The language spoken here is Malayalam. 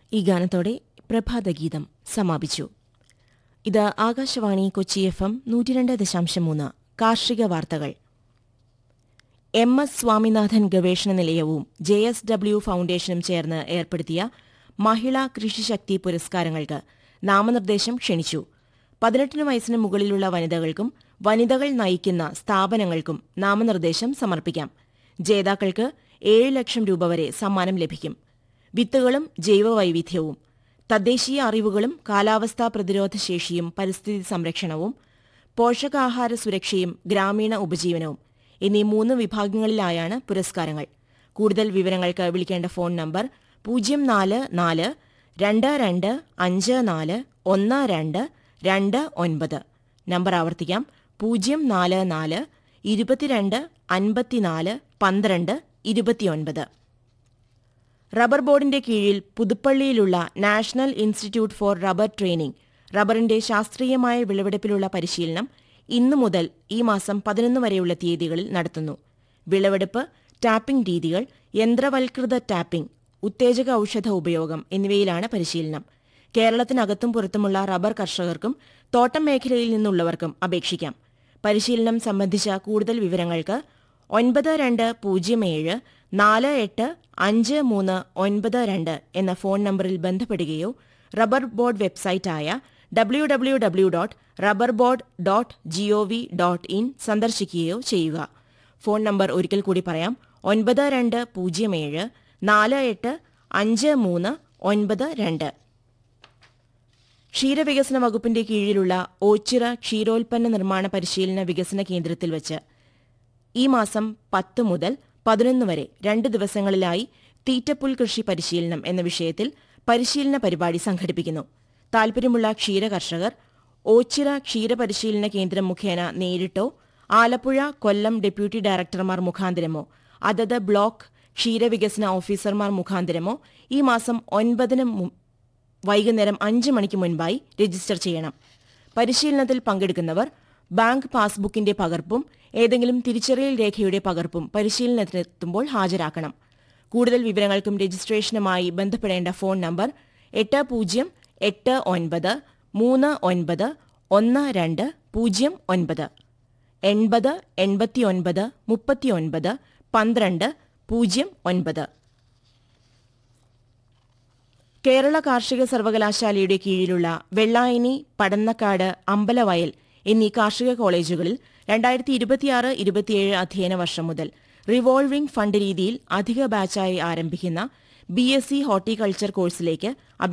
ഈ ഗാനത്തോടെ പ്രഭാതഗീതം സമാപിച്ചു ഇത് ആകാശവാണി കൊച്ചി എഫ് എം നൂറ്റിരണ്ട് ദശാംശം മൂന്ന് കാർഷിക വാർത്തകൾ എം എസ് സ്വാമിനാഥൻ ഗവേഷണ നിലയവും ജെ എസ് ഡബ്ല്യു ഫൌണ്ടേഷനും ചേർന്ന് ഏർപ്പെടുത്തിയ മഹിളാ കൃഷിശക്തി പുരസ്കാരങ്ങൾക്ക് നാമനിർദ്ദേശം ക്ഷണിച്ചു പതിനെട്ടിന് വയസ്സിന് മുകളിലുള്ള വനിതകൾക്കും വനിതകൾ നയിക്കുന്ന സ്ഥാപനങ്ങൾക്കും നാമനിർദ്ദേശം സമർപ്പിക്കാം ജേതാക്കൾക്ക് ഏഴ് ലക്ഷം രൂപ വരെ സമ്മാനം ലഭിക്കും വിത്തുകളും ജൈവവൈവിധ്യവും തദ്ദേശീയ അറിവുകളും കാലാവസ്ഥാ പ്രതിരോധ ശേഷിയും പരിസ്ഥിതി സംരക്ഷണവും പോഷകാഹാര സുരക്ഷയും ഗ്രാമീണ ഉപജീവനവും എന്നീ മൂന്ന് വിഭാഗങ്ങളിലായാണ് പുരസ്കാരങ്ങൾ കൂടുതൽ വിവരങ്ങൾക്ക് വിളിക്കേണ്ട ഫോൺ നമ്പർ പൂജ്യം നാല് നാല് രണ്ട് രണ്ട് അഞ്ച് നാല് ഒന്ന് രണ്ട് രണ്ട് ഒൻപത് നമ്പർ ആവർത്തിക്കാം പൂജ്യം നാല് നാല് ഇരുപത്തിരണ്ട് അൻപത്തിനാല് പന്ത്രണ്ട് ഇരുപത്തിയൊൻപത് റബ്ബർ ബോർഡിന്റെ കീഴിൽ പുതുപ്പള്ളിയിലുള്ള national institute for rubber training റബ്ബറിന്റെ ശാസ്ത്രീയമായ വിളവെടുപ്പിലുള്ള പരിശീലനം ഇന്നു മുതൽ ഈ മാസം പതിനൊന്ന് വരെയുള്ള തീയതികളിൽ നടത്തുന്നു വിളവെടുപ്പ് ടാപ്പിംഗ് രീതികൾ യന്ത്രവൽകൃത ടാപ്പിംഗ് ഉത്തേജക ഔഷധ ഉപയോഗം എന്നിവയിലാണ് പരിശീലനം കേരളത്തിനകത്തും പുറത്തുമുള്ള റബ്ബർ കർഷകർക്കും തോട്ടം മേഖലയിൽ നിന്നുള്ളവർക്കും അപേക്ഷിക്കാം പരിശീലനം സംബന്ധിച്ച കൂടുതൽ വിവരങ്ങൾക്ക് ഒൻപത് രണ്ട് പൂജ്യം ഏഴ് നാല് എട്ട് അഞ്ച് മൂന്ന് ഒൻപത് രണ്ട് എന്ന ഫോൺ നമ്പറിൽ ബന്ധപ്പെടുകയോ റബ്ബർ ബോർഡ് വെബ്സൈറ്റായ W W W dot rubber board dot G O V dot in സന്ദർശിക്കുകയോ ചെയ്യുക ഫോൺ നമ്പർ ഒരിക്കൽ കൂടി പറയാം ഒൻപത് രണ്ട് പൂജ്യം ഏഴ് നാല് എട്ട് അഞ്ച് മൂന്ന് ഒൻപത് രണ്ട് ക്ഷീരവികസന വകുപ്പിന്റെ കീഴിലുള്ള ഓച്ചിറ ക്ഷീരോൽപ്പന്ന നിർമ്മാണ പരിശീലന വികസന കേന്ദ്രത്തിൽ വച്ച് ഈ മാസം പത്ത് മുതൽ പതിനൊന്ന് വരെ രണ്ട് ദിവസങ്ങളിലായി തീറ്റപ്പുൽ കൃഷി പരിശീലനം എന്ന വിഷയത്തിൽ പരിശീലന പരിപാടി സംഘടിപ്പിക്കുന്നു താൽപര്യമുള്ള ക്ഷീര കർഷകർ ഓച്ചിറ ക്ഷീരപരിശീലന കേന്ദ്രം മുഖേന നേരിട്ടോ ആലപ്പുഴ കൊല്ലം ഡെപ്യൂട്ടി ഡയറക്ടർമാർ മുഖാന്തരമോ അതത് ബ്ലോക്ക് ക്ഷീരവികസന ഓഫീസർമാർ മുഖാന്തരമോ ഈ മാസം ഒൻപതിന് മു- വൈകുന്നേരം അഞ്ച് മണിക്ക് മുൻപായി രജിസ്റ്റർ ചെയ്യണം പരിശീലനത്തിൽ പങ്കെടുക്കുന്നവർ ബാങ്ക് പാസ്ബുക്കിന്റെ പകർപ്പും ഏതെങ്കിലും തിരിച്ചറിയൽ രേഖയുടെ പകർപ്പും പരിശീലനത്തിനെത്തുമ്പോൾ ഹാജരാക്കണം കൂടുതൽ വിവരങ്ങൾക്കും രജിസ്ട്രേഷനുമായി ബന്ധപ്പെടേണ്ട ഫോൺ നമ്പർ എട്ട് പൂജ്യം എട്ട് ഒൻപത് മൂന്ന് ഒൻപത് ഒന്ന് രണ്ട് പൂജ്യം ഒൻപത് എൺപത് എൺപത്തിയൊൻപത് മുപ്പത്തിയൊൻപത് പന്ത്രണ്ട് പൂജ്യം ഒൻപത് കേരള കാർഷിക സർവകലാശാലയുടെ കീഴിലുള്ള വെള്ളായണി പടന്നക്കാട് അമ്പലവയൽ എന്നീ കാർഷിക കോളേജുകളിൽ രണ്ടായിരത്തി ഇരുപത്തിയാറ് ഇരുപത്തിയേഴ് അധ്യയന വർഷം മുതൽ റിവോൾവിംഗ് ഫണ്ട് രീതിയിൽ അധിക ബാച്ചായി ആരംഭിക്കുന്ന ബി എസ് സി ഹോർട്ടിക്കൾച്ചർ കോഴ്സിലേക്ക്